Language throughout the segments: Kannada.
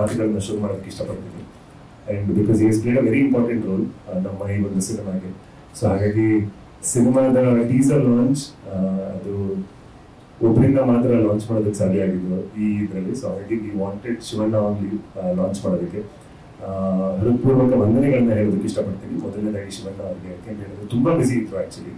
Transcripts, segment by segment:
ಮಾತುಗಳನ್ನ ಶುರು ಮಾಡೋದಕ್ಕೆ ಇಷ್ಟಪಡ್ತೀನಿ and because is played a very important role ನಮ್ಮ ಈ ಒಂದು ಸಿನಿಮಾಗೆ ಸೊ ಹಾಗಾಗಿ ಸಿನಿಮಾದ ಟೀಸರ್ ಲಾಂಚ್ ಅದು ಒಬ್ಬರಿಂದ ಮಾತ್ರ ಲಾಂಚ್ ಮಾಡೋದಕ್ಕೆ ಸಾಧ್ಯ ಆಗಿದ್ದು ಈ ಇದರಲ್ಲಿ ಸೊ ಹಾಗಾಗಿ we wanted Shivanna only launch ಮಾಡೋದಕ್ಕೆ ಆ, ಹೃತ್ಪೂರ್ವಕ ವಂದನೆಗಳನ್ನ ಹೇಳೋದಕ್ಕೆ ಇಷ್ಟಪಡ್ತೀನಿ ಮೊದಲನೇದಾಗಿ ಶಿವಣ್ಣ ಅವರಿಗೆ ಯಾಕೆಂತ ಹೇಳಿದ್ರೆ ತುಂಬಾ ಬಿಸಿ ಇದ್ರು ಆಕ್ಚುಲಿ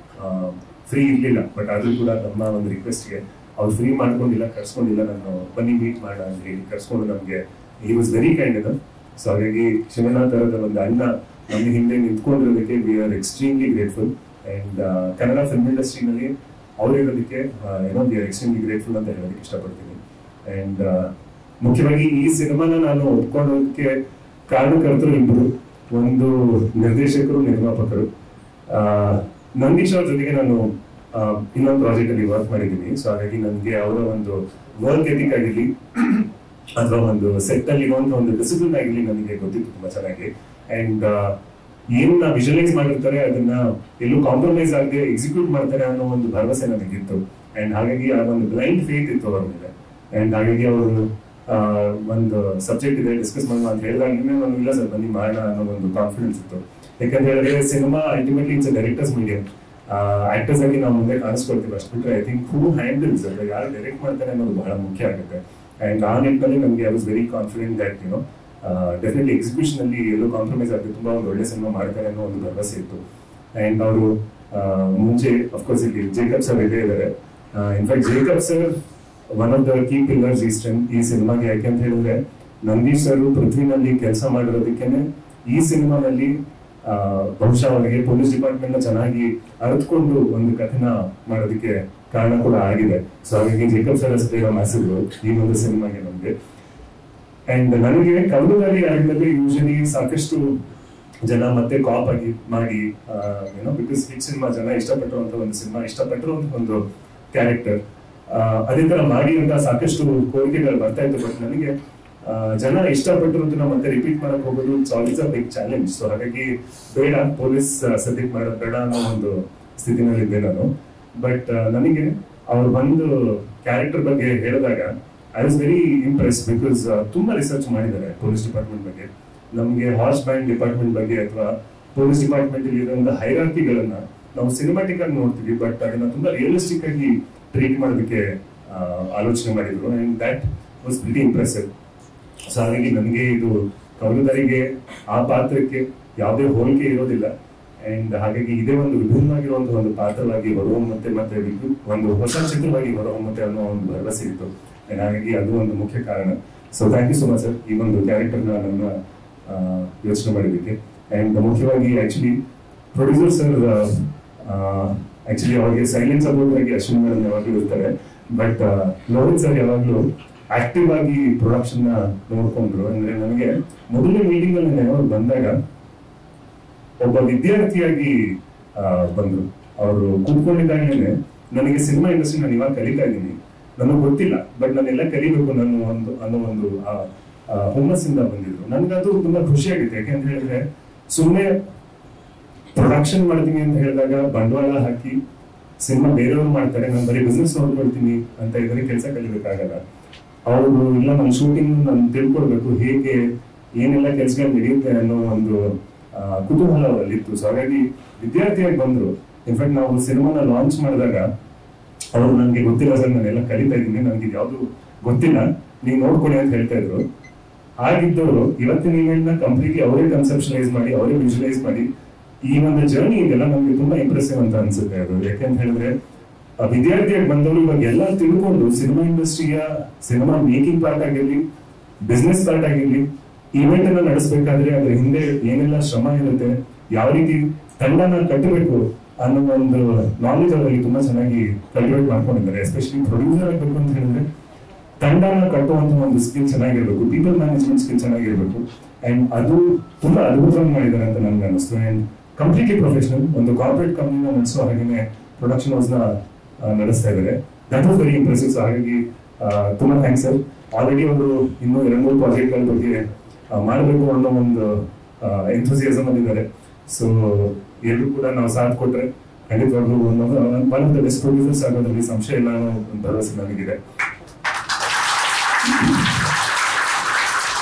ಫ್ರೀ ಇರಲಿಲ್ಲ ಬಟ್ ಆದ್ರೂ ಕೂಡ ನಮ್ಮ ಒಂದು ರಿಕ್ವೆಸ್ಟ್ಗೆ ಅವ್ರು ಫ್ರೀ ಮಾಡ್ಕೊಂಡಿಲ್ಲ ಕರ್ಸ್ಕೊಂಡಿಲ್ಲ ನಾನು ಬನ್ನಿ ಮೀಟ್ ಮಾಡೋಣ ಅಂತ ಹೇಳಿ ಕರ್ಸ್ಕೊಂಡು ನಮಗೆ ಈ ವಾಸ್ ವೆರಿ ಕೈಂಡ್ ಇದ ಸೊ ಹಾಗಾಗಿ ಶಿವಣ್ಣ ತರದ ಒಂದು ಅಣ್ಣ ನಮ್ಮ ಹಿಂದೆ ನಿಂತ್ಕೊಂಡಿರೋದಕ್ಕೆ we are extremely grateful and Kannada film ಇಂಡಸ್ಟ್ರಿನಲ್ಲಿ ಅವರಿರೋದಕ್ಕೆ ಏನೋ ವಿ ಆರ್ ಎಕ್ಸ್ಟ್ರೀಮ್ಲಿ ಗ್ರೇಟ್ಫುಲ್ ಅಂತ ಹೇಳೋದಕ್ಕೆ ಇಷ್ಟಪಡ್ತೀನಿ ಅಂಡ್ ಮುಖ್ಯವಾಗಿ ಈ ಸಿನಿಮಾನ ನಾನು ಒಪ್ಕೊಳ್ಳೋದಕ್ಕೆ ಕಾರಣಕರ್ತರು ಇಬ್ಬರು ಒಂದು ನಿರ್ದೇಶಕರು ನಿರ್ಮಾಪಕರು ಆ, ನಂದೀಶ್ ಅವ್ರ ಜೊತೆಗೆ ನಾನು ಆ, ಇನ್ನೊಂದು ಪ್ರಾಜೆಕ್ಟ್ ಅಲ್ಲಿ ವರ್ಕ್ ಮಾಡಿದ್ದೀನಿ ಸೊ ಹಾಗಾಗಿ ನನಗೆ ಅವರ ಒಂದು ವರ್ಕ್ ಎಥಿಕ್ ಆಗಿರ್ಲಿ ಅಥವಾ ಒಂದು ಸೆಟ್ ಅಲ್ಲಿ ಇರುವಂತಹ ಒಂದು ಡಿಸಿಪ್ಲಿನ್ ಆಗಿರ್ಲಿ ನನಗೆ ಗೊತ್ತಿತ್ತು ತುಂಬಾ ಚೆನ್ನಾಗಿ ಅಂಡ್ ಏನನ್ನ ವಿಜುವಲೈಸ್ ಮಾಡಿರ್ತಾರೆ ಅದನ್ನ ಎಲ್ಲೂ ಕಾಂಪ್ರಮೈಸ್ ಆಗದೆ ಎಕ್ಸಿಕ್ಯೂಟ್ ಮಾಡ್ತಾರೆ ಅನ್ನೋ ಒಂದು ಭರವಸೆ ನನಗಿತ್ತು ಅಂಡ್ ಹಾಗಾಗಿ ಆ ಒಂದು ಬ್ಲೈಂಡ್ ಫೇತ್ ಇತ್ತು ಅವರ ಮೇಲೆ ಅಂಡ್ ಹಾಗಾಗಿ ಅವರು ಒಂದು ಸಬ್ಜೆಕ್ಟ್ ಇದೆ ಡಿಸ್ಕಸ್ ಮಾಡೋಣ ಅಂತ ಹೇಳಿದಾಗಲೇ ನಾನು ಇಲ್ಲ ಸರ್ ಬನ್ನಿ ಮಾಡೋಣ ಅನ್ನೋ ಒಂದು ಕಾನ್ಫಿಡೆನ್ಸ್ ಇತ್ತು ಯಾಕಂತ ಹೇಳಿದ್ರೆ cinema ultimately it's directors medium actors ಆಗಿ ನಾವು ಮುಂದೆ ಕಾಣಿಸ್ಕೊಳ್ತೀವಿ ಅಷ್ಟು ಬಿಟ್ರೆ ಐ ಥಿಂಕ್ ಹೂ ಹ್ಯಾಂಡಲ್ಸ್ ಯಾರು ಡೈರೆಕ್ಟ್ ಮಾಡ್ತಾರೆ ಅನ್ನೋದು ಬಹಳ ಮುಖ್ಯ ಆಗುತ್ತೆ ಅಂಡ್ ಆ ನಿಟ್ಟಿನಲ್ಲಿ ನಮಗೆ I was very confident that you know definitely execution ಅಲ್ಲಿ ಎಲ್ಲೂ ಕಾಂಪ್ರಮೈಸ್ ಆಗಿ ತುಂಬಾ ಒಂದು ಒಳ್ಳೆ ಸಿನಿಮಾ ಮಾಡ್ತಾರೆ ಅನ್ನೋ ಒಂದು ಭರವಸೆ ಇತ್ತು ಅಂಡ್ ಅವರು ಮುಂಚೆ ಅಫ್ಕೋರ್ಸ್ ಇಲ್ಲಿ ಜೇಕಬ್ ಸರ್ ಇದೇ ಇದ್ದಾರೆ in fact Jacob sir one of the key pillars ಈ ಸ್ಟ್ರೆಂತ್ ಈ ಸಿನಿಮಾಗೆ ಯಾಕೆ ಅಂತ ಹೇಳಿದ್ರೆ ನಂದೀಶ್ ಸರ್ ಪೃಥ್ವಿನಲ್ಲಿ ಕೆಲಸ ಮಾಡಿರೋದಕ್ಕೇನೆ ಈ ಸಿನಿಮಾನಲ್ಲಿ ಆ, ಬಹುಶಃ ಅವರಿಗೆ ಪೊಲೀಸ್ ಡಿಪಾರ್ಟ್ಮೆಂಟ್ ನ ಚೆನ್ನಾಗಿ ಅರ್ಥಕೊಂಡು ಒಂದು ಕಥೆನ ಮಾಡೋದಕ್ಕೆ ಕಾರಣ ಕೂಡ ಆಗಿದೆ ಸೊ ಹಾಗಾಗಿ ಜೇಕಬ್ ಸರ್ ಅಷ್ಟೇ ಮ್ಯಾಸಿವ್ ಈ ಒಂದು ಸಿನಿಮಾಗೆ ನಮಗೆ ಅಂಡ್ ನನಗೆ ಕವಲುದಾರಿ ಆದ್ಮೇಲೆ ಯೂಶಲಿ ಸಾಕಷ್ಟು ಜನ ಮತ್ತೆ ಕಾಪ್ ಆಗಿ ಮಾಡಿ ಏನೋ ಬಿಕಾಸ್ ಹಿಟ್ ಸಿನಿಮಾ ಜನ ಇಷ್ಟಪಟ್ಟಿರುವಂತ ಒಂದು ಸಿನಿಮಾ ಇಷ್ಟಪಟ್ಟಿರುವಂತ ಒಂದು ಕ್ಯಾರೆಕ್ಟರ್ ಅದೇ ತರ ಮಾಡಿ ಅಂತ ಸಾಕಷ್ಟು ಕೋರಿಕೆಗಳು ಬರ್ತಾ ಇತ್ತು ಬಟ್ ನನಗೆ ಆ, ಜನ ಇಷ್ಟಪಟ್ಟಿರೋದನ್ನ ಮತ್ತೆ ರಿಪೀಟ್ ಮಾಡಕ್ ಹೋಗೋದು it's always a big challenge so ಹಾಗಾಗಿ ಬೇಡ ಪೊಲೀಸ್ ಸದ್ಯಕ್ಕೆ ಮಾಡೋದು ಬೇಡ ಅನ್ನೋ ಒಂದು ಸ್ಥಿತಿನಲ್ಲಿದ್ದೆ ನಾನು ಬಟ್ ನನಗೆ ಅವ್ರು ಬಂದು ಕ್ಯಾರೆಕ್ಟರ್ ಬಗ್ಗೆ ಹೇಳಿದಾಗ I was very impress because ತುಂಬಾ ರಿಸರ್ಚ್ ಮಾಡಿದ್ದಾರೆ ಪೊಲೀಸ್ ಡಿಪಾರ್ಟ್ಮೆಂಟ್ ಬಗ್ಗೆ ನಮಗೆ ಹಾರ್ಸ್ ಬ್ಯಾಂಡ್ ಡಿಪಾರ್ಟ್ಮೆಂಟ್ ಬಗ್ಗೆ ಅಥವಾ ಪೊಲೀಸ್ ಡಿಪಾರ್ಟ್ಮೆಂಟ್ ಅಲ್ಲಿ ಇರುವಂತಹ ಹೈರಾರ್ಕಿಗಳನ್ನ ನಾವು ಸಿನಿಮಾಟಿಕ್ ಆಗಿ ನೋಡ್ತೀವಿ ಬಟ್ ಅದನ್ನ ತುಂಬಾ ರಿಯಲಿಸ್ಟಿಕ್ ಆಗಿ ಟ್ರೀಟ್ ಮಾಡೋದಕ್ಕೆ ಆ, ಆಲೋಚನೆ ಮಾಡಿದ್ರು and that was very impressive so ಹಾಗಾಗಿ ನನಗೆ ಇದು ಕವಲುದಾರಿಗೆ ಆ ಪಾತ್ರಕ್ಕೆ ಯಾವುದೇ ಹೋಲಿಕೆ ಇರೋದಿಲ್ಲ ಅಂಡ್ ಹಾಗಾಗಿ ಇದೇ ಒಂದು ವಿಭಿನ್ನವಾಗಿರುವಂತಹ ಒಂದು ಪಾತ್ರವಾಗಿ ಹೊರಹೊಮ್ಮತ್ತೆ ಮತ್ತೆ ವಿದ್ಯು- ಒಂದು ಹೊಸ ಚಿತ್ರವಾಗಿ ಹೊರಹೊಮ್ಮತ್ತೆ ಅನ್ನೋ ಒಂದು ಭರವಸೆ ಇತ್ತು And ಹಾಗಾಗಿ ಅದು ಒಂದು ಮುಖ್ಯ ಕಾರಣ so thank you so much sir ಈ ಒಂದು ಕ್ಯಾರೆಕ್ಟರ್ನ ನನ್ನ ಯೋಚನೆ ಮಾಡಿದ್ದಕ್ಕೆ ಅಂಡ್ ಮುಖ್ಯವಾಗಿ ಆಕ್ಚುಲಿ ಪ್ರೊಡ್ಯೂಸರ್ ಸರ್ ಆಕ್ಚುಲಿ ಅವ್ರಿಗೆ ಸೈಲೆನ್ಸ್ ಸಪೋರ್ಟ್ ಆಗಿ ಅಶ್ವಿನ್ ಮೇಡಮ್ ಯಾವಾಗಲೂ ಇರ್ತಾರೆ ಬಟ್ ಲೋಹಿತ್ ಸರ್ ಯಾವಾಗಲೂ ಆಕ್ಟಿವ್ ಆಗಿ ಪ್ರೊಡಕ್ಷನ್ ನ ನೋಡ್ಕೊಂಡ್ರು ಅಂದ್ರೆ ನನಗೆ ಮೊದಲನೇ ಮೀಟಿಂಗ್ ಅಲ್ಲಿ ನೆನಪು ಬಂದಾಗ ಒಬ್ಬ ವಿದ್ಯಾರ್ಥಿಯಾಗಿ ಆ, ಬಂದ್ರು ಅವರು ಕೂತ್ಕೊಂಡಿದ್ದಾಗಲೇ ನನಗೆ ಸಿನಿಮಾ ಇಂಡಸ್ಟ್ರಿ ನಾನು ಇವಾಗ ಕಲಿತಾ ಇದ್ದೀನಿ ನನಗೆ ಗೊತ್ತಿಲ್ಲ ಬಟ್ ನಾನೆಲ್ಲ ಕಲಿಬೇಕು ನಾನು ಒಂದು ಅನ್ನೋ ಒಂದು ಆ, ಆ, ಹುಮ್ಮಸ್ಸಿಂದ ಬಂದಿದ್ರು ನನ್ಗದು ತುಂಬಾ ಖುಷಿಯಾಗಿತ್ತು ಯಾಕೆಂತ ಹೇಳಿದ್ರೆ ಸುಮ್ಮನೆ ಪ್ರೊಡಕ್ಷನ್ ಮಾಡ್ತೀನಿ ಅಂತ ಹೇಳಿದಾಗ ಬಂಡವಾಳ ಹಾಕಿ ಸಿನಿಮಾ ಬೇರೆಯವ್ರು ಮಾಡ್ತಾರೆ ನಾನು ಬರೀ ಬಿಸ್ನೆಸ್ ನೋಡ್ಕೊಳ್ತೀನಿ ಅಂತ ಇದ್ರೆ ಕೆಲಸ ಕಲಿಬೇಕಾಗಲ್ಲ ಅವರು ಇಲ್ಲ ನನ್ನ ಶೂಟಿಂಗ್ ನಾನು ತಿಳ್ಕೊಳ್ಬೇಕು ಹೇಗೆ ಏನೆಲ್ಲ ಕೆಲಸಗಳು ನಡೆಯುತ್ತೆ ಅನ್ನೋ ಒಂದು ಆ, ಕುತೂಹಲ ಅವರಲ್ಲಿತ್ತು ಸೊ ಹಾಗಾಗಿ ವಿದ್ಯಾರ್ಥಿಯಾಗಿ ಬಂದ್ರು ಇನ್ಫ್ಯಾಕ್ಟ್ ನಾವು ಸಿನಿಮಾನ ಲಾಂಚ್ ಮಾಡಿದಾಗ ಅವರು ನನಗೆ ಗೊತ್ತಿಲ್ಲ ಸರ್ ನಾನೆಲ್ಲ ಕಲಿತಾ ಇದ್ದೀನಿ ನನಗೆ ಯಾವುದು ಗೊತ್ತಿಲ್ಲ ನೀವು ನೋಡ್ಕೊಳ್ಳಿ ಅಂತ ಹೇಳ್ತಾ ಇದ್ರು ಆಗಿದ್ದವರು ಇವತ್ತಿನ ಇವೆಂಟ್ ನ ಕಂಪ್ಲೀಟ್ಲಿ ಅವರೇ ಕನ್ಸೆಪ್ಷನೈಸ್ ಮಾಡಿ ಅವರೇ ವಿಜುವಲೈಸ್ ಮಾಡಿ ಈ ಒಂದು ಜರ್ನಿ ಇದೆಲ್ಲ ನಮ್ಗೆ ತುಂಬಾ ಇಂಪ್ರೆಸಿವ್ ಅಂತ ಅನ್ಸುತ್ತೆ ಅದು ಯಾಕೆಂತ ಹೇಳಿದ್ರೆ ಆ ವಿದ್ಯಾರ್ಥಿಯಾಗಿ ಬಂದವರು ಇವಾಗ ಎಲ್ಲ ತಿಳ್ಕೊಂಡು ಸಿನಿಮಾ ಇಂಡಸ್ಟ್ರಿಯ ಸಿನಿಮಾ ಮೇಕಿಂಗ್ ಪಾರ್ಟ್ ಆಗಿರ್ಲಿ ಬಿಸ್ನೆಸ್ ಪಾರ್ಟ್ ಆಗಿರ್ಲಿ ಇವೆಂಟ್ ಅನ್ನ ನಡೆಸಬೇಕಾದ್ರೆ ಅದ್ರ ಹಿಂದೆ ಏನೆಲ್ಲ ಶ್ರಮ ಇರುತ್ತೆ ಯಾವ ರೀತಿ ತಂಡನ ಕಟ್ಟಬೇಕು ಅನ್ನೋ ಒಂದು ನಾಲೆಜ್ ಅವರಲ್ಲಿ ತುಂಬಾ ಚೆನ್ನಾಗಿ ಕಲ್ಟಿವೇಟ್ ಮಾಡ್ಕೊಂಡಿದ್ದಾರೆ ಎಸ್ಪೆಷಲಿ ಪ್ರೊಡ್ಯೂಸರ್ ಆಗಬೇಕು ಅಂತ ಹೇಳಿದ್ರೆ ತಂಡನ ಕಟ್ಟುವಂತ ಒಂದು ಸ್ಕಿಲ್ ಚೆನ್ನಾಗಿರ್ಬೇಕು ಪೀಪಲ್ ಮ್ಯಾನೇಜ್ಮೆಂಟ್ ಸ್ಕಿಲ್ ಚೆನ್ನಾಗಿರ್ಬೇಕು ಅಂಡ್ ಅದು ತುಂಬಾ ಅದ್ಭುತವಾಗಿ ಮಾಡಿದ್ದಾರೆ ಅಂತ ನನ್ಗೆ ಅನಿಸ್ತು ಅಂಡ್ ಕಂಪ್ಲೀಟ್ಲಿ ಪ್ರೊಫೆಷನಲ್ ಒಂದು ಕಾರ್ಪೊರೇಟ್ ಕಂಪ್ನಿನ ನಡೆಸೋ ಹಾಗೇನೆ ಪ್ರೊಡಕ್ಷನ್ ಹೌಸ್ ನ ಆ, ನಡೆಸ್ತಾ ಇದ್ದಾರೆ that was very impressive so ಹಾಗಾಗಿ ಆ, ತುಂಬಾ ಥ್ಯಾಂಕ್ಸ್ ಸರ್ ಆಲ್ರೆಡಿ ಅವರು ಇನ್ನೂ ಎರಡು ಮೂರು ಪ್ರಾಜೆಕ್ಟ್ಗಳ ಬಗ್ಗೆ ಆ, ಮಾಡಬೇಕು ಅನ್ನೋ ಒಂದು ಎಂಥೂಸಿಯಾಸಮ್ ಅಲ್ಲಿದ್ದಾರೆ ಸೊ ಎಲ್ಲರೂ ಕೂಡ ನಾವು ಸಾಥ್ ಕೊಟ್ರೆ ಖಂಡಿತವಾಗ್ಲೂ one of the best producers ಆಗೋದ್ರಲ್ಲಿ ಸಂಶಯ ಇಲ್ಲ ಅನ್ನೋ ಒಂದು ಭರವಸೆ ನನಗಿದೆ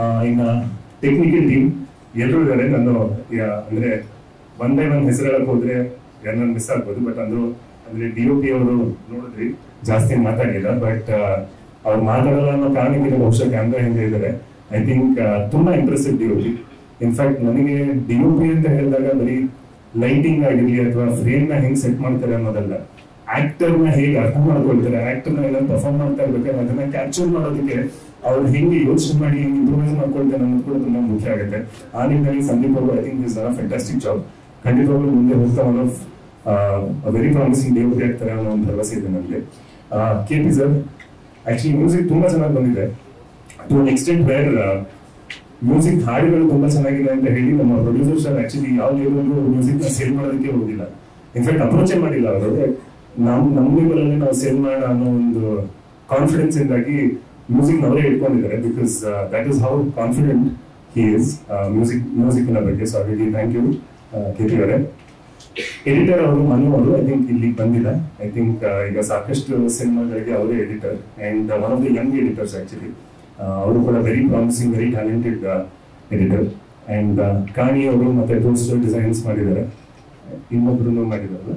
ಆ, ಇನ್ನ ಟೆಕ್ನಿಕಲ್ ಟೀಮ್ ಎಲ್ಲರೂ ಇದ್ದಾರೆ ನಾನು ಯಾ- ಅಂದ್ರೆ ಒನ್ ಬೈ ಒನ್ ಹೆಸರು ಹೇಳಕ್ ಹೋದ್ರೆ ಯಾರನ್ನ ಮಿಸ್ ಆಗ್ಬೋದು ಬಟ್ ಅಂದ್ರು ಅಂದ್ರೆ ಡಿ ಒ ಪಿ ಅವರು ನೋಡಿದ್ರಿ ಜಾಸ್ತಿ ಮಾತಾಡಿಲ್ಲ ಬಟ್ ಅವ್ರು ಮಾತಾಡಲ್ಲ ಅನ್ನೋ ಕಾರಣಕ್ಕೆ ಬಹುಶಃ ಕ್ಯಾಮ್ರಾ ಹಿಂದೆ ಇದ್ದಾರೆ ಐ ಥಿಂಕ್ ತುಂಬಾ impressive D O P in fact ನನಗೆ ಡಿ ಒ ಪಿ ಅಂತ ಹೇಳಿದಾಗ ಬರೀ ಲೈಟಿಂಗ್ ಆಗಿರ್ಲಿ ಅಥವಾ ಫ್ರೇಮ್ ನ ಹೆಂಗ್ ಸೆಟ್ ಮಾಡ್ತಾರೆ ಅನ್ನೋದಲ್ಲ ಆಕ್ಟರ್ ನ ಹೇಗೆ ಅರ್ಥ ಮಾಡ್ಕೊಳ್ತಾರೆ ಆಕ್ಟರ್ ನ ಏನಾದ್ರು ಪರ್ಫಾರ್ಮ್ ಮಾಡ್ತಾ ಇರ್ಬೇಕಾದ್ರೆ ಅದನ್ನ ಕ್ಯಾಪ್ಚರ್ ಮಾಡೋದಕ್ಕೆ ಅವ್ರು ಹೆಂಗೆ ಯೋಚನೆ ಮಾಡಿ ಹೆಂಗೆ ಇಂಪ್ರೂವೈಸ್ ಮಾಡ್ಕೊಳ್ತಾರೆ ಅನ್ನೋದು ಕೂಡ ತುಂಬಾ ಮುಖ್ಯ ಆಗುತ್ತೆ ಆ ನಿಟ್ಟಿನಲ್ಲಿ ಸಂದೀಪ್ ಅವರು I think is a fantastic job ಖಂಡಿತವಾಗ್ಲೂ ಮುಂದೆ ಹೋಗ್ತಾ one of very promising day ಆಗ್ತಾರೆ ಅನ್ನೋ ಒಂದು ಭರವಸೆ ಇದೆ ನನಗೆ K P sir actually music ತುಂಬಾ ಚೆನ್ನಾಗಿ ಬಂದಿದೆ to an extent where music ಹಾಡುಗಳು ತುಂಬಾ ಚೆನ್ನಾಗಿದೆ ಅಂತ ಹೇಳಿ ನಮ್ಮ ಪ್ರೊಡ್ಯೂಸರ್ ಸರ್ ಆಕ್ಚುಲಿ ಯಾವ ಲೆವೆಲ್ಗೂ ಮ್ಯೂಸಿಕ್ ನ ಸೇಲ್ ಮಾಡೋದಕ್ಕೆ ಹೋಗಿಲ್ಲ ಇನ್ಫ್ಯಾಕ್ಟ್ ಅಪ್ರೋಚೇ ಮಾಡಿಲ್ಲ ಅವರು ನಮ್ ನಮ್ಮ ಲೆವೆಲ್ ಅಲ್ಲಿ ನಾವು ಸೇಲ್ ಮಾಡೋಣ ಅನ್ನೋ ಒಂದು ಕಾನ್ಫಿಡೆನ್ಸ್ ಇಂದಾಗಿ ಮ್ಯೂಸಿಕ್ ಅವರೇ ಇಟ್ಕೊಂಡಿದ್ದಾರೆ because that is how confident he is music music ನ ಬಗ್ಗೆ ಸೊ ಹಾಗಾಗಿ ಥ್ಯಾಂಕ್ ಯು ಕೆ ಪಿ ಅವರೇ ಎಡಿಟರ್ ಅವರು ಮನು ಅವರು ಐ ಥಿಂಕ್ ಇಲ್ಲಿ ಬಂದಿಲ್ಲ ಐ ಥಿಂಕ್ ಈಗ ಸಾಕಷ್ಟು ಸಿನಿಮಾಗಳಿಗೆ ಅವರೇ editor and one of the young editors actually ಅವರು ಕೂಡ very promising very talented editor and ಕಾಣಿ ಅವರು ಮತ್ತೆ ಪೋಸ್ಟರ್ ಡಿಸೈನ್ಸ್ ಮಾಡಿದ್ದಾರೆ ಇನ್ನೊಬ್ರು ಮಾಡಿದ್ದಾರೆ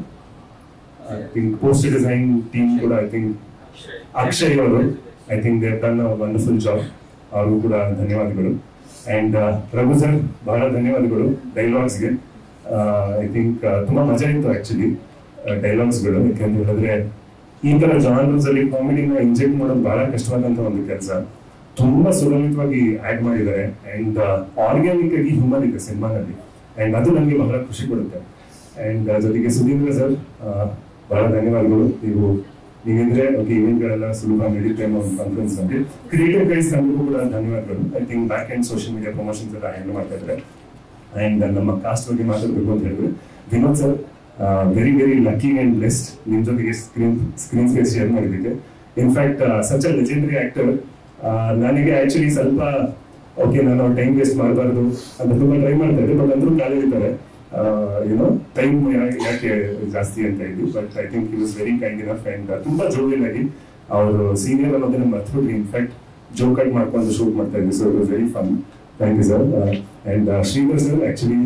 I think poster design team ಕೂಡ ಐ ಥಿಂಕ್ ಅಕ್ಷಯ್ ಅವರು I think Dev done wonderful job ಅವರು ಕೂಡ ಧನ್ಯವಾದಗಳು ಅಂಡ್ ರಘು ಸರ್ ಬಹಳ ಧನ್ಯವಾದಗಳು ಡೈಲಾಗ್ಸ್ಗೆ ಐ ಥಿಂಕ್ ತುಂಬಾ ಮಜಾ ಇತ್ತು ಆಕ್ಚುಲಿ ಡೈಲಾಗ್ಸ್ಗಳು ಯಾಕಂತ ಹೇಳಿದ್ರೆ ಈ ತರ ಜಾನರ್ಸ್ ಅಲ್ಲಿ ಕಾಮಿಡಿನ ಇಂಜೆಕ್ಟ್ ಮಾಡೋದು ಬಹಳ ಕಷ್ಟವಾದಂತ ಒಂದು ಕೆಲಸ ತುಂಬಾ ಸುಲಲಿತವಾಗಿ ಆಡ್ ಮಾಡಿದ್ದಾರೆ ಅಂಡ್ ಆರ್ಗ್ಯಾನಿಕ್ ಆಗಿ ಹ್ಯೂಮನ್ ಇದೆ ಸಿನಿಮಾನಲ್ಲಿ ಅಂಡ್ ಅದು ನನಗೆ ಬಹಳ ಖುಷಿ ಕೊಡುತ್ತೆ ಅಂಡ್ ಜೊತೆಗೆ ಸುಧೀಂದ್ರ ಸರ್ ಬಹಳ ಧನ್ಯವಾದಗಳು ನೀವು ನೀವಿದ್ರೆ ಓಕೆ ಇವೆಂಟ್ಗಳೆಲ್ಲ ಸುಲಭ ನಡೀತೆ ಅನ್ನೋ ಒಂದು ಕಾನ್ಫಿಡೆನ್ಸ್ ನಮಗೆ ಕ್ರಿಯೇಟಿವ್ ಗೈಸ್ ನಮಗೂ ಕೂಡ ಧನ್ಯವಾದಗಳು I think back and social media promotions ಎಲ್ಲ ಹ್ಯಾಂಡಲ್ ಮಾಡ್ತಾ ಇದ್ದಾರೆ ಅಂಡ್ ನಮ್ಮ ಕಾಸ್ಟ್ ಬಗ್ಗೆ ಮಾತಾಡಬೇಕು ಅಂತ ಹೇಳಿದ್ರೆ Vinod sir very very lucky and blessed ನಿಮ್ ಜೊತೆಗೆ ಸ್ಕ್ರೀನ್ ಸ್ಕ್ರೀನ್ ಸ್ಪೇಸ್ ಶೇರ್ ಮಾಡಿದ್ದಕ್ಕೆ in fact such a legendary actor ನನಗೆ ಆಕ್ಚುಲಿ ಸ್ವಲ್ಪ ಓಕೆ ನಾನು ಟೈಮ್ ವೇಸ್ಟ್ ಮಾಡಬಾರ್ದು ಅಂತ ತುಂಬಾ ಟ್ರೈ ಮಾಡ್ತಾ ಇದ್ದೆ ಬಟ್ ಅಂದ್ರೂ ಕಾಲಿರ್ತಾರೆ ಯುನೋ ಟೈಮ್ ಯಾಕೆ ಜಾಸ್ತಿ ಅಂತ ಇದ್ದು but I think it was very kind enough and ತುಂಬಾ ಜೋವಿಯಲ್ ಆಗಿ ಅವರು ಸೀನಿಯರ್ ಅನ್ನೋದನ್ನ ಮರ್ತ್ಬಿಟ್ರಿ ಇನ್ಫ್ಯಾಕ್ಟ್ ಜೋ ಕಟ್ ಮಾಡ್ಕೊಂಡು ಶೂಟ್ ಮಾಡ್ತಾ ಇದ್ವಿ so it was very fun thank you sir and Shridhar sir actually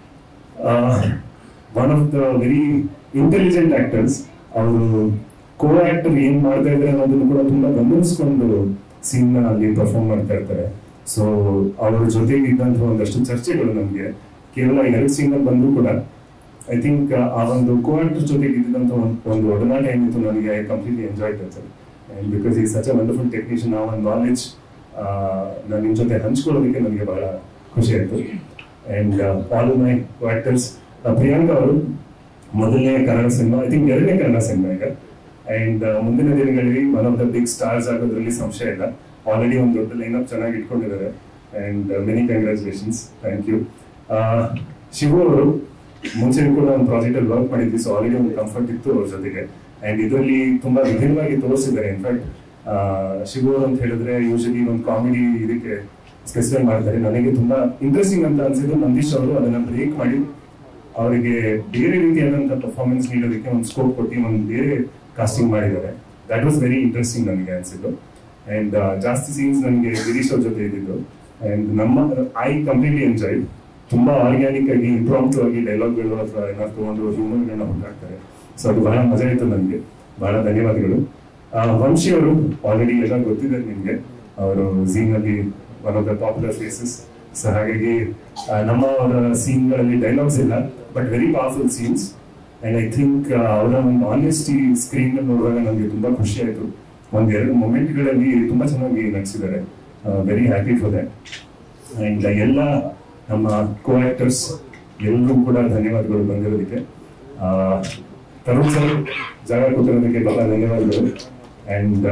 one of the very intelligent actors ಅವರು ಕೋ ಆಕ್ಟರ್ ಏನ್ ಮಾಡ್ತಾ ಇದ್ದಾರೆ ಅನ್ನೋದನ್ನು ಕೂಡ ತುಂಬಾ ಗಮನಿಸ್ಕೊಂಡು ಸೀನ್ ಅಲ್ಲಿ ಪರ್ಫಾರ್ಮ್ ಮಾಡ್ತಾ ಇರ್ತಾರೆ ಸೊ ಅವರ ಜೊತೆಗೆ ಇದ್ದಂತಹ ಒಂದಷ್ಟು ಚರ್ಚೆಗಳು ನಮ್ಗೆ ಕೇವಲ ಎರಡು ಸೀನ್ ಅಲ್ಲಿ ಬಂದ್ರು ಕೂಡ ಐ ಥಿಂಕ್ ಆ ಒಂದು ಕೋ ಆಕ್ಟರ್ ಜೊತೆಗೆ ಇದ್ದಂತ ಒಂದು ಒಡನಾಟ ಏನಿತ್ತು ನನಗೆ I completely enjoy sir and because ಈ ಸಚ್ ಅ ವಂಡರ್ಫುಲ್ ಟೆಕ್ನಿಷಿಯನ್ ಆ ಒಂದು ನಾಲೆಜ್ ನಾನು ನಿಮ್ ಜೊತೆ ಹಂಚ್ಕೊಳ್ಳೋದಕ್ಕೆ ನನಗೆ ಬಹಳ ಖುಷಿ ಆಯ್ತು and all my actors Priyanka ಅವರು ಮೊದಲನೇ ಕನ್ನಡ ಸಿನಿಮಾ ಐ ಥಿಂಕ್ ಎರಡನೇ ಕನ್ನಡ ಸಿನಿಮಾ ಈಗ ಅಂಡ್ ಮುಂದಿನ ದಿನಗಳಲ್ಲಿ one of the big stars ಆಗೋದ್ರಲ್ಲಿ ಸಂಶಯ ಇಲ್ಲ ಆಲ್ರೆಡಿ ಒಂದು ದೊಡ್ಡ ಲೈನ್ ಅಪ್ ಚೆನ್ನಾಗಿ ಇಟ್ಕೊಂಡಿದ್ದಾರೆ and many congratulations thank you Shivu ಅವರು ಮುಂಚೆ ಕೂಡ ಒಂದು ಪ್ರಾಜೆಕ್ಟ್ ಅಲ್ಲಿ ವರ್ಕ್ ಮಾಡಿದ್ವಿ ಸೊ ಆಲ್ರೆಡಿ ಒಂದು ಕಂಫರ್ಟ್ ಇತ್ತು ಅವ್ರ ಜೊತೆಗೆ ಅಂಡ್ ಇದರಲ್ಲಿ ತುಂಬಾ ವಿಭಿನ್ನವಾಗಿ ತೋರಿಸಿದ್ದಾರೆ ಇನ್ಫ್ಯಾಕ್ಟ್ ಶಿವು ಅವರು ಅಂತ ಹೇಳಿದ್ರೆ ಯೂಶಲಿ ಒಂದು ಕಾಮಿಡಿ ಇದಕ್ಕೆ ಸ್ಪೆಸಿಫೈ ಮಾಡ್ತಾರೆ ನನಗೆ ತುಂಬಾ ಇಂಟ್ರೆಸ್ಟಿಂಗ್ ಅಂತ ಅನ್ಸಿದ್ದು ನಂದೀಶ್ ಅವರು ಅದನ್ನ ಬ್ರೇಕ್ ಮಾಡಿ ಅವರಿಗೆ ಬೇರೆ ರೀತಿಯಾದಂತಹ ಪರ್ಫಾರ್ಮೆನ್ಸ್ ನೀಡೋದಕ್ಕೆ ಒಂದು ಸ್ಕೋಪ್ ಕೊಟ್ಟು ಒಂದು ಬೇರೆ ಕಾಸ್ಟಿಂಗ್ ಮಾಡಿದ್ದಾರೆ ದಟ್ ವಾಸ್ ವೆರಿ ಇಂಟ್ರೆಸ್ಟಿಂಗ್ ನನಗೆ ಅನ್ಸಿದ್ದು ಅಂಡ್ ಜಾಸ್ತಿ ಸೀನ್ಸ್ ನನಗೆ ಗಿರೀಶ್ ಅವ್ರ ಜೊತೆ ಇದ್ದಿದ್ದು ಅಂಡ್ ನಮ್ಮ ಐ ಕಂಪ್ಲೀಟ್ಲಿ ಎಂಜಾಯ್ ತುಂಬಾ ಆರ್ಗ್ಯಾನಿಕ್ ಆಗಿ ಇಂಪ್ರಾಂಪ್ಟ್ ಆಗಿ ಡೈಲಾಗ್ಗಳು ಅಥವಾ ಏನಾದ್ರು ತಗೊಂಡು ಹ್ಯೂಮನ್ಗಳನ್ನ ಹುಟ್ಟಾಕ್ತಾರೆ ಸೊ ಅದು ಬಹಳ ಮಜಾ ಇತ್ತು ನನಗೆ ಬಹಳ ಧನ್ಯವಾದಗಳು ಆ, ವಂಶಿ ಅವರು ಆಲ್ರೆಡಿ ಎಲ್ಲ ಗೊತ್ತಿದೆ ನಿಮ್ಗೆ ಅವರು ಝೀನ್ ಅಲ್ಲಿ one of the popular faces so ಹಾಗಾಗಿ ಆ, ನಮ್ಮ ಅವರ ಸೀನ್ಗಳಲ್ಲಿ ಡೈಲಾಗ್ಸ್ ಇಲ್ಲ but very powerful scenes and I think ಅವರ ಒಂದು ಆನೆಸ್ಟಿ ಸ್ಕ್ರೀನ್ ನೋಡುವಾಗ ನನಗೆ ತುಂಬಾ ಖುಷಿ ಆಯ್ತು ಒಂದ್ ಎರಡು ಮೊಮೆಂಟ್ಗಳಲ್ಲಿ ತುಂಬಾ ಚೆನ್ನಾಗಿ ನಟಿಸಿದ್ದಾರೆ very happy for that and ಎಲ್ಲ ನಮ್ಮ ಕೋ ಆಕ್ಟರ್ಸ್ ಎಲ್ಲರೂ ಕೂಡ ಧನ್ಯವಾದಗಳು ಬಂದಿರೋದಕ್ಕೆ ಆ, ತರುಣ್ ಸರ್ ಜಾಗ ಕೊಟ್ಟಿರೋದಕ್ಕೆ ಬಹಳ ಧನ್ಯವಾದಗಳು ಅಂಡ್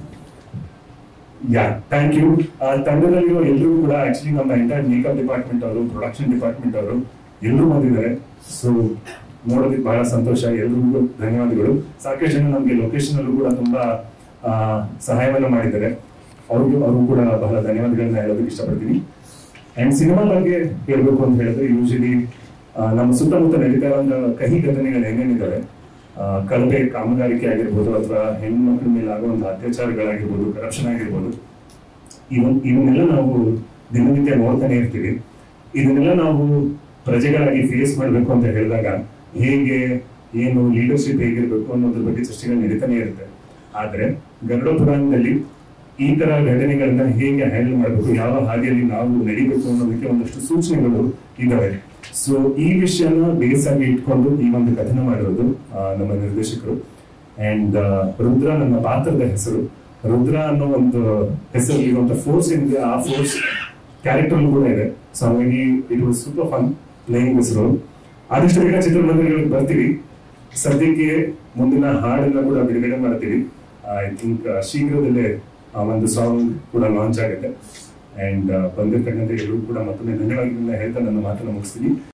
ಯಾ ಥ್ಯಾಂಕ್ ಯು ತಂಡದಲ್ಲಿರೋ ಎಲ್ಲರೂ ಕೂಡ ಆಕ್ಚುಲಿ ನಮ್ಮ ಎಂಟೈರ್ ಮೇಕಪ್ ಡಿಪಾರ್ಟ್ಮೆಂಟ್ ಅವರು ಪ್ರೊಡಕ್ಷನ್ ಡಿಪಾರ್ಟ್ಮೆಂಟ್ ಅವರು ಎಲ್ಲರೂ ಬಂದಿದ್ದಾರೆ ಸೊ ನೋಡೋದಕ್ಕೆ ಬಹಳ ಸಂತೋಷ ಎಲ್ರಿಗೂ ಧನ್ಯವಾದಗಳು ಸಾಕಷ್ಟು ಜನ ನಮಗೆ ಲೊಕೇಶನ್ ಅಲ್ಲೂ ಕೂಡ ತುಂಬಾ ಆ, ಸಹಾಯವನ್ನ ಮಾಡಿದ್ದಾರೆ ಅವ್ರಿಗೂ ಅವರು ಕೂಡ ಬಹಳ ಧನ್ಯವಾದಗಳನ್ನ ಹೇಳೋದಕ್ಕೆ ಇಷ್ಟಪಡ್ತೀನಿ ಅಂಡ್ ಸಿನಿಮಾ ಬಗ್ಗೆ ಹೇಳ್ಬೇಕು ಅಂತ ಹೇಳಿದ್ರೆ ಯೂಶಲಿ ನಮ್ಮ ಸುತ್ತಮುತ್ತ ನಡೀತಾ ಇರುವಂತ ಕಹಿ ಘಟನೆಗಳು ಏನೇನಿದ್ದಾವೆ ಆ, ಕಳಪೆ ಕಾಮಗಾರಿಕೆ ಆಗಿರ್ಬೋದು ಅಥವಾ ಹೆಣ್ಮಕ್ಳ ಮೇಲೆ ಆಗುವಂತ ಅತ್ಯಾಚಾರಗಳಾಗಿರ್ಬೋದು ಕರಪ್ಷನ್ ಆಗಿರ್ಬೋದು ಇವನ್ ಇವನ್ನೆಲ್ಲ ನಾವು ದಿನನಿತ್ಯ ನೋಡ್ತಾನೆ ಇರ್ತೀವಿ ಇದನ್ನೆಲ್ಲ ನಾವು ಪ್ರಜೆಗಳಾಗಿ ಫೇಸ್ ಮಾಡಬೇಕು ಅಂತ ಹೇಳಿದಾಗ ಹೇಗೆ ಏನು ಲೀಡರ್ಶಿಪ್ ಹೇಗಿರ್ಬೇಕು ಅನ್ನೋದ್ರ ಬಗ್ಗೆ ಚರ್ಚೆಗಳು ನಡೀತಾನೆ ಇರುತ್ತೆ ಆದ್ರೆ ಗರುಡ ಪುರಾಣದಲ್ಲಿ ಈ ತರ ಘಟನೆಗಳನ್ನ ಹೇಗೆ ಹ್ಯಾಂಡಲ್ ಮಾಡಬೇಕು ಯಾವ ಹಾದಿಯಲ್ಲಿ ನಾವು ನಡಿಬೇಕು ಅನ್ನೋದಕ್ಕೆ ಒಂದಷ್ಟು ಸೂಚನೆಗಳು ಇದಾವೆ ಸೊ ಈ ವಿಷಯನ ಬೇಸ್ ಆಗಿ ಇಟ್ಕೊಂಡು ಈ ಒಂದು ಕಥನ ಮಾಡಿರೋದು ಆ, ನಮ್ಮ ನಿರ್ದೇಶಕರು ಅಂಡ್ ರುದ್ರ ನನ್ನ ಪಾತ್ರದ ಹೆಸರು ರುದ್ರ ಅನ್ನೋ ಒಂದು ಹೆಸರು ಇರುವಂತ ಫೋರ್ಸ್ ಏನಿದೆ ಆ ಫೋರ್ಸ್ ಕ್ಯಾರೆಕ್ಟರ್ ಕೂಡ ಇದೆ ಸೊ ಹಾಗಾಗಿ it was super fun playing this role ಆದಷ್ಟು ಬೇಗ ಚಿತ್ರಮಂದಿರಗಳಿಗೆ ಬರ್ತೀವಿ ಸದ್ಯಕ್ಕೆ ಮುಂದಿನ ಹಾಡನ್ನ ಕೂಡ ಬಿಡುಗಡೆ ಮಾಡ್ತೀವಿ ಐ ಥಿಂಕ್ ಶೀಘ್ರದಲ್ಲೇ ಆ ಒಂದು ಸಾಂಗ್ ಕೂಡ ಲಾಂಚ್ ಆಗುತ್ತೆ ಅಂಡ್ ಬಂದಿರ್ತಕ್ಕಂಥ ಎಲ್ಲರೂ ಕೂಡ ಮತ್ತೊಮ್ಮೆ ಧನ್ಯವಾದಗಳನ್ನ ಹೇಳ್ತಾ ನನ್ನ ಮಾತನ್ನ ಮುಗಿಸ್ತೀನಿ